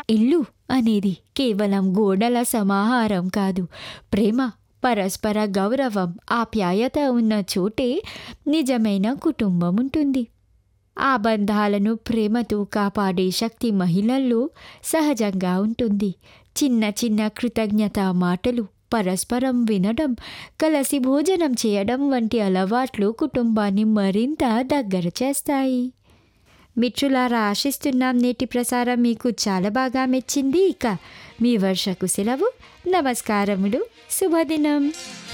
ఇల్లు అనేది కేవలం గోడల సమాహారం కాదు ప్రేమ పరస్పర గౌరవం ఆప్యాయత ఉన్న చోటే నిజమైన కుటుంబం ఉంటుంది ఆ బంధాలను ప్రేమతో కాపాడే శక్తి మహిళల్లో సహజంగా ఉంటుంది చిన్న చిన్న కృతజ్ఞత మాటలు పరస్పరం వినడం కలిసి భోజనం చేయడం వంటి అలవాట్లు కుటుంబాన్ని మరింత దగ్గర చేస్తాయి మిత్రులారా ఆశిస్తున్నాం నేటి ప్రసారం మీకు చాలా బాగా మెచ్చింది ఇక మీ వర్షకు సెలవు నమస్కారములు శుభదినం